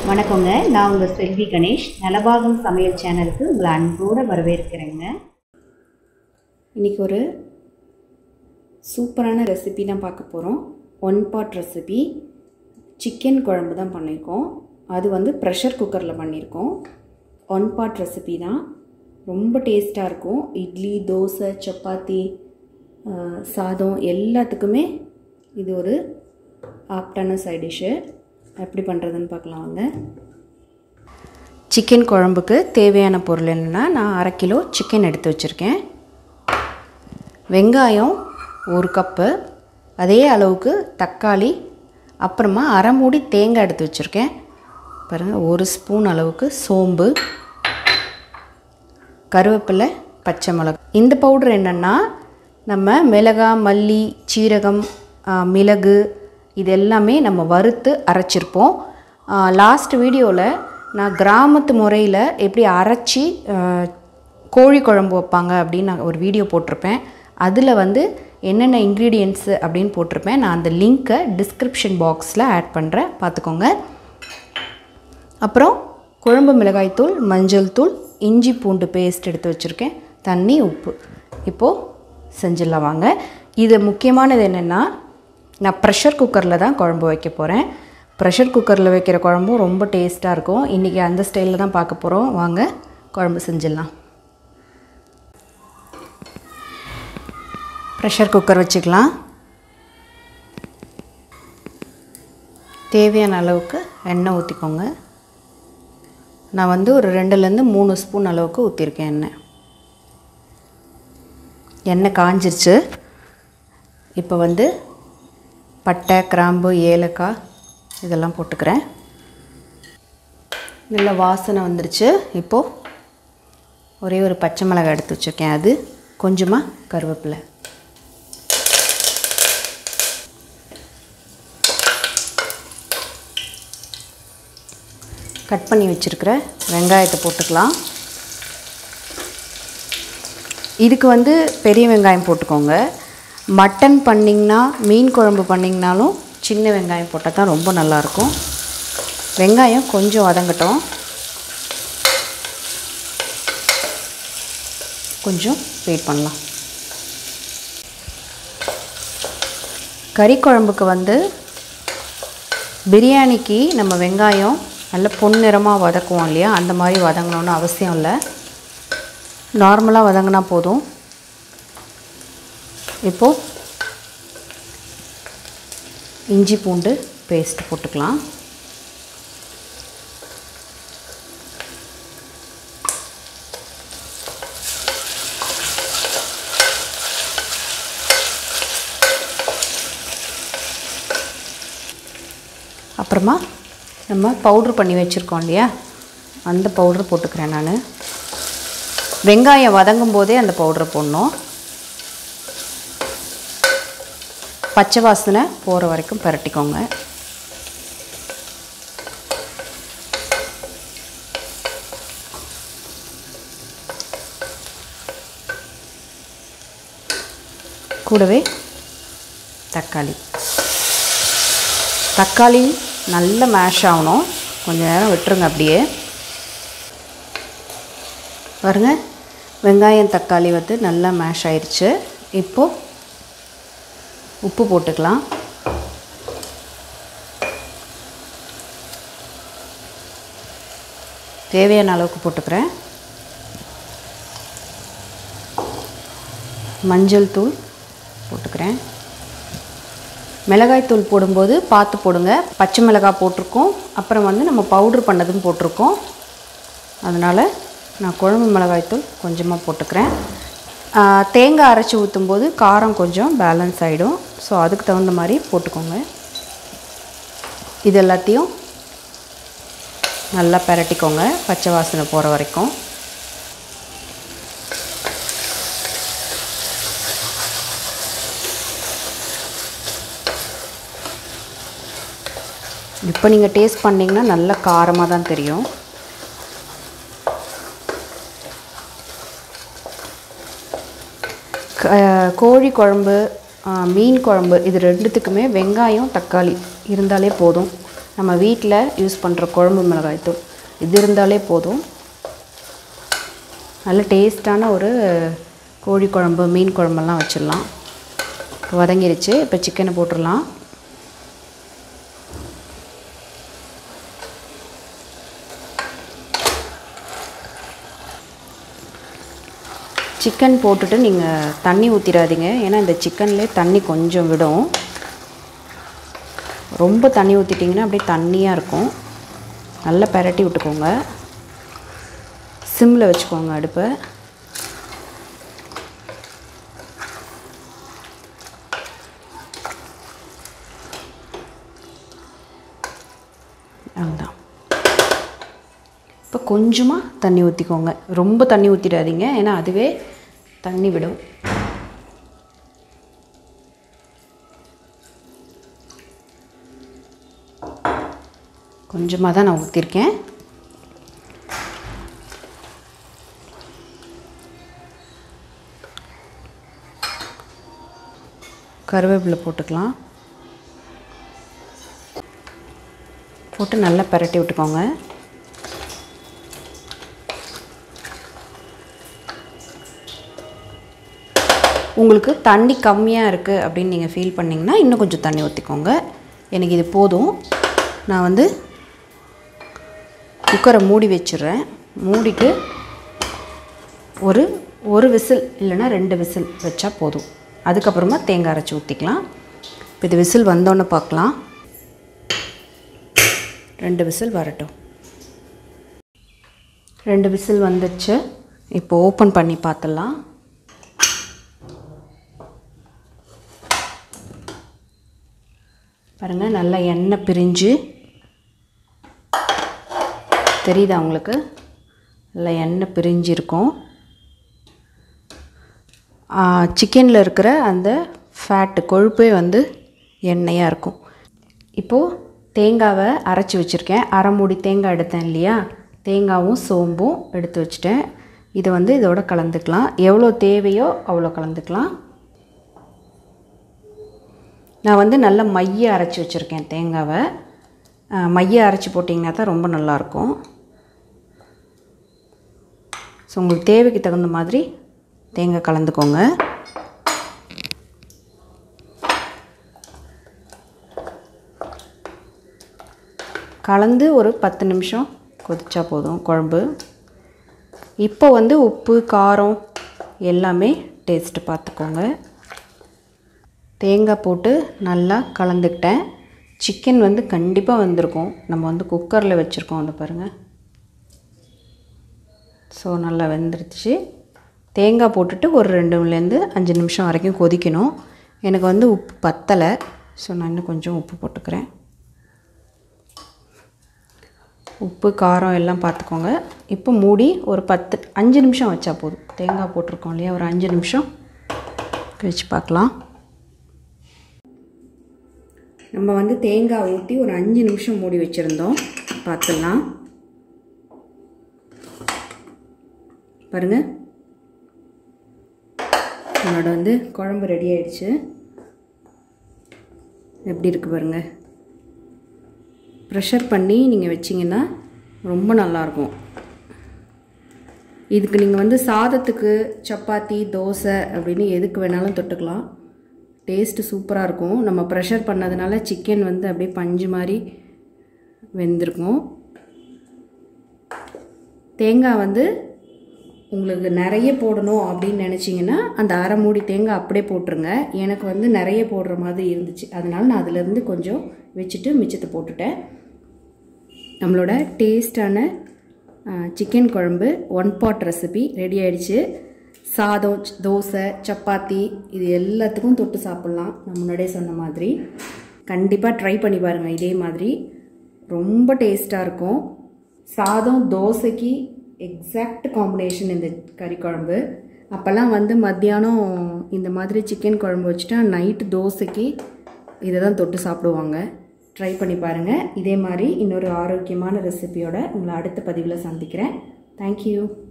வணக்கங்க நான் உங்கள் செல்வி கணேஷ் நலபாகம் சமையல் சேனலுக்கு உங்களை அன்போடு வரவேற்கிறேங்க இன்றைக்கி ஒரு சூப்பரான ரெசிபி தான் பார்க்க போகிறோம் ஒன் பாட் ரெசிபி சிக்கன் குழம்பு தான் பண்ணியிருக்கோம் அது வந்து ப்ரெஷர் குக்கரில் பண்ணியிருக்கோம் ஒன் பாட் ரெசிபி தான் ரொம்ப டேஸ்ட்டாக இருக்கும் இட்லி தோசை சப்பாத்தி ஆஹ், சாதம் எல்லாத்துக்குமே இது ஒரு ஆப்டான சைட் டிஷ்ஷு எப்படி பண்ணுறதுன்னு பார்க்கலாம் வாங்க சிக்கன் குழம்புக்கு தேவையான பொருள் என்னென்னா நான் அரை கிலோ சிக்கன் எடுத்து வச்சுருக்கேன் வெங்காயம் ஒரு கப்பு அதே அளவுக்கு தக்காளி அப்புறமா அரை மூடி தேங்காய் எடுத்து வச்சுருக்கேன் பாருங்கள் ஒரு ஸ்பூன் அளவுக்கு சோம்பு கருவேப்பிலை பச்சை மிளகு இந்த பவுடர் என்னென்னா நம்ம மிளகா மல்லி சீரகம் ஆ, மிளகு இது எல்லாமே நம்ம வறுத்து அரைச்சிருப்போம் லாஸ்ட் வீடியோவில் நான் கிராமத்து முறையில் எப்படி அரைச்சி ஆ, கோழி குழம்பு வைப்பாங்க அப்படின்னு நான் ஒரு வீடியோ போட்டிருப்பேன் அதில் வந்து என்னென்ன இன்க்ரீடியன்ட்ஸு அப்படின்னு போட்டிருப்பேன் நான் அந்த லிங்க்கை டிஸ்கிரிப்ஷன் பாக்ஸில் ஆட் பண்ணுறேன் பார்த்துக்கோங்க அப்புறம் குழம்பு மிளகாய்த்தூள் மஞ்சள் தூள் இஞ்சி பூண்டு பேஸ்ட் எடுத்து வச்சுருக்கேன் தண்ணி உப்பு இப்போது செஞ்சிடலாம் வாங்க இது முக்கியமானது என்னென்னா நான் ப்ரெஷர் குக்கரில் தான் குழம்பு வைக்க போகிறேன் ப்ரெஷர் குக்கரில் வைக்கிற குழம்பும் ரொம்ப டேஸ்ட்டாக இருக்கும் இன்றைக்கி அந்த ஸ்டைலில் தான் பார்க்க போகிறோம் வாங்க குழம்பு செஞ்சிடலாம் ப்ரெஷர் குக்கர் வச்சுக்கலாம் தேவையான அளவுக்கு எண்ணெய் ஊற்றிக்கோங்க நான் வந்து ஒரு ரெண்டுலேருந்து மூணு ஸ்பூன் அளவுக்கு ஊற்றிருக்கேன் எண்ணெய் எண்ணெய் காஞ்சிருச்சு இப்போ வந்து பட்டை கிராம்பு ஏலக்காய் இதெல்லாம் போட்டுக்கிறேன் நல்ல வாசனை வந்துருச்சு இப்போது ஒரே ஒரு பச்சை மிளகாய் எடுத்து வச்சுருக்கேன் அது கொஞ்சமாக கருவேப்பிலை கட் பண்ணி வச்சுருக்கிற வெங்காயத்தை போட்டுக்கலாம் இதுக்கு வந்து பெரிய வெங்காயம் போட்டுக்கோங்க மட்டன் பண்ணிங்கன்னா மீன் குழம்பு பண்ணிங்கனாலும் சின்ன வெங்காயம் போட்டால் தான் ரொம்ப நல்லாயிருக்கும் வெங்காயம் கொஞ்சம் வதங்கட்டும் கொஞ்சம் வெயிட் பண்ணலாம் கறி குழம்புக்கு வந்து பிரியாணிக்கு நம்ம வெங்காயம் நல்ல பொன்னிறமாக வதக்குவோம் இல்லையா அந்த மாதிரி வதங்கணும்னு அவசியம் இல்லை நார்மலாக வதங்கினா போதும் இப்போது இஞ்சி பூண்டு பேஸ்ட் போட்டுக்கலாம் அப்புறமா நம்ம பவுட்ரு பண்ணி வச்சுருக்கோம் இல்லையா அந்த பவுட்ரு போட்டுக்கிறேன் நான் வெங்காயம் வதங்கும் போதே அந்த பவுட்ரை போடணும் பச்சை வாசனை போகிற வரைக்கும் பரட்டிக்கோங்க கூடவே தக்காளி தக்காளி நல்ல மேஷ் ஆகணும் கொஞ்ச நேரம் விட்டுருங்க அப்படியே பாருங்க வெங்காயம் தக்காளி வந்து நல்லா மேஷ் ஆயிடுச்சு இப்போது உப்பு போட்டுக்கலாம் தேவையான அளவுக்கு போட்டுக்கிறேன் மஞ்சள் தூள் போட்டுக்கிறேன் மிளகாய் தூள் போடும்போது பார்த்து போடுங்க பச்சை மிளகாய் போட்டிருக்கோம் அப்புறம் வந்து நம்ம பவுட்ரு பண்ணதும் போட்டிருக்கோம் அதனால் நான் குழம்பு மிளகாய் தூள் கொஞ்சமாக போட்டுக்கிறேன் ஆ, தேங்காய் அரைச்சி ஊற்றும்போது காரம் கொஞ்சம் பேலன்ஸ் ஆகிடும் ஸோ அதுக்கு தகுந்த மாதிரி போட்டுக்கோங்க இது எல்லாத்தையும் நல்லா பிரட்டிக்கோங்க பச்சை வாசனை போகிற வரைக்கும் இப்போ நீங்கள் டேஸ்ட் பண்ணிங்கன்னா நல்ல காரமாக தான் தெரியும் க- கோழி குழம்பு ஆ, மீன் குழம்பு இது ரெண்டுத்துக்குமே வெங்காயம் தக்காளி இருந்தாலே போதும் நம்ம வீட்டில் யூஸ் பண்ணுற குழம்பு மிளகாய் தூள் இது இருந்தாலே போதும் நல்ல டேஸ்டான ஒரு கோழி குழம்பு மீன் குழம்பெல்லாம் வச்சிடலாம் இப்போ வதங்கிருச்சு இப்போ சிக்கனை போட்டுடலாம் சிக்கன் போட்டுட்டு நீங்கள் தண்ணி ஊற்றிடாதீங்க ஏன்னா இந்த சிக்கன்லேயே தண்ணி கொஞ்சம் விடும் ரொம்ப தண்ணி ஊற்றிட்டிங்கன்னா அப்படியே தண்ணியாக இருக்கும் நல்லா பெரட்டி விட்டுக்கோங்க சிம்மில் வச்சுக்கோங்க அடுப்பை அதுதான் இப்போ கொஞ்சமாக தண்ணி ஊற்றிக்கோங்க ரொம்ப தண்ணி ஊற்றிடாதீங்க ஏன்னா அதுவே தண்ணி விடும் கொஞ்சமாக தான் நான் ஊற்றிருக்கேன் கருவேப்பிலை போட்டுக்கலாம் போட்டு நல்லா பரட்டி விட்டுக்கோங்க உங்களுக்கு தண்ணி கம்மியாக இருக்குது அப்படின்னு நீங்கள் ஃபீல் பண்ணிங்கன்னா இன்னும் கொஞ்சம் தண்ணி ஊற்றிக்கோங்க எனக்கு இது போதும் நான் வந்து குக்கரை மூடி வச்சிடுறேன் மூடிட்டு ஒரு ஒரு விசில் இல்லைன்னா ரெண்டு விசில் வச்சா போதும் அதுக்கப்புறமா தேங்காய் அரைச்சி ஊற்றிக்கலாம் இப்போ இது விசில் வந்தோன்னே பார்க்கலாம் ரெண்டு விசில் வரட்டும் ரெண்டு விசில் வந்துடுச்சு இப்போ ஓப்பன் பண்ணி பார்த்துடலாம் பாருங்கள் நல்லா எண்ணெய் பிரிஞ்சு தெரியுதா உங்களுக்கு நல்லா எண்ணெய் பிரிஞ்சு இருக்கும் சிக்கனில் இருக்கிற அந்த ஃபேட்டு கொழுப்பே வந்து எண்ணெயாக இருக்கும் இப்போது தேங்காவை அரைச்சி வச்சுருக்கேன் அரை மூடி தேங்காய் எடுத்தேன் இல்லையா தேங்காவும் சோம்பும் எடுத்து வச்சுட்டேன் இதை வந்து இதோட கலந்துக்கலாம் எவ்வளோ தேவையோ அவ்வளோ கலந்துக்கலாம் நான் வந்து நல்லா மைய அரைச்சி வச்சுருக்கேன் தேங்காவை மைய அரைச்சி போட்டிங்கன்னா தான் ரொம்ப நல்லாயிருக்கும் ஸோ உங்களுக்கு தேவைக்கு தகுந்த மாதிரி தேங்காய் கலந்துக்கோங்க கலந்து ஒரு பத்து நிமிஷம் கொதிச்சா போதும் குழம்பு இப்போ வந்து உப்பு காரம் எல்லாமே டேஸ்ட்டு பார்த்துக்கோங்க தேங்காய் போட்டு நல்லா கலந்துக்கிட்டேன் சிக்கன் வந்து கண்டிப்பாக வந்திருக்கும் நம்ம வந்து குக்கரில் வச்சுருக்கோம் அந்த பாருங்கள் ஸோ நல்லா வெந்துருச்சு தேங்காய் போட்டுட்டு ஒரு ரெண்டுலேருந்து அஞ்சு நிமிஷம் வரைக்கும் கொதிக்கணும் எனக்கு வந்து உப்பு பத்தலை ஸோ நான் இன்னும் கொஞ்சம் உப்பு போட்டுக்கிறேன் உப்பு காரம் எல்லாம் பார்த்துக்கோங்க இப்போ மூடி ஒரு பத்து அஞ்சு நிமிஷம் வச்சா போதும் தேங்காய் போட்டிருக்கோம் இல்லையா ஒரு அஞ்சு நிமிஷம் வச்சு பார்க்கலாம் நம்ம வந்து தேங்காய் ஊற்றி ஒரு அஞ்சு நிமிஷம் மூடி வச்சுருந்தோம் பார்த்துடலாம் பாருங்கள் என்னோட வந்து குழம்பு ரெடி ஆயிடுச்சு எப்படி இருக்குது பாருங்கள் ப்ரெஷர் பண்ணி நீங்கள் வச்சிங்கன்னா ரொம்ப நல்லாயிருக்கும் இதுக்கு நீங்கள் வந்து சாதத்துக்கு சப்பாத்தி தோசை அப்படின்னு எதுக்கு வேணாலும் தொட்டுக்கலாம் டேஸ்ட்டு சூப்பராக இருக்கும் நம்ம ப்ரெஷர் பண்ணதுனால சிக்கன் வந்து அப்படியே பஞ்சு மாதிரி வெந்திருக்கும் தேங்காய் வந்து உங்களுக்கு நிறைய போடணும் அப்படின்னு நினச்சிங்கன்னா அந்த அரை மூடி தேங்காய் அப்படியே போட்டுருங்க எனக்கு வந்து நிறைய போடுற மாதிரி இருந்துச்சு அதனால் நான் அதிலேருந்து கொஞ்சம் வச்சுட்டு மிச்சத்தை போட்டுட்டேன் நம்மளோட டேஸ்டான சிக்கன் குழம்பு ஒன் பாட் ரெசிபி ரெடி ஆயிடுச்சு சாதம் தோசை சப்பாத்தி இது எல்லாத்துக்கும் தொட்டு சாப்பிட்லாம் நான் முன்னாடியே சொன்ன மாதிரி கண்டிப்பாக ட்ரை பண்ணி பாருங்கள் இதே மாதிரி ரொம்ப டேஸ்ட்டாக இருக்கும் சாதம் தோசைக்கு எக்ஸாக்ட் காம்பினேஷன் இந்த கறி குழம்பு அப்போல்லாம் வந்து மத்தியானம் இந்த மாதிரி சிக்கன் குழம்பு வச்சுட்டா நைட்டு தோசைக்கு இதை தான் தொட்டு சாப்பிடுவாங்க ட்ரை பண்ணி பாருங்கள் இதே மாதிரி இன்னொரு ஆரோக்கியமான ரெசிபியோட உங்களை அடுத்த பதிவில் சந்திக்கிறேன் தேங்க்யூ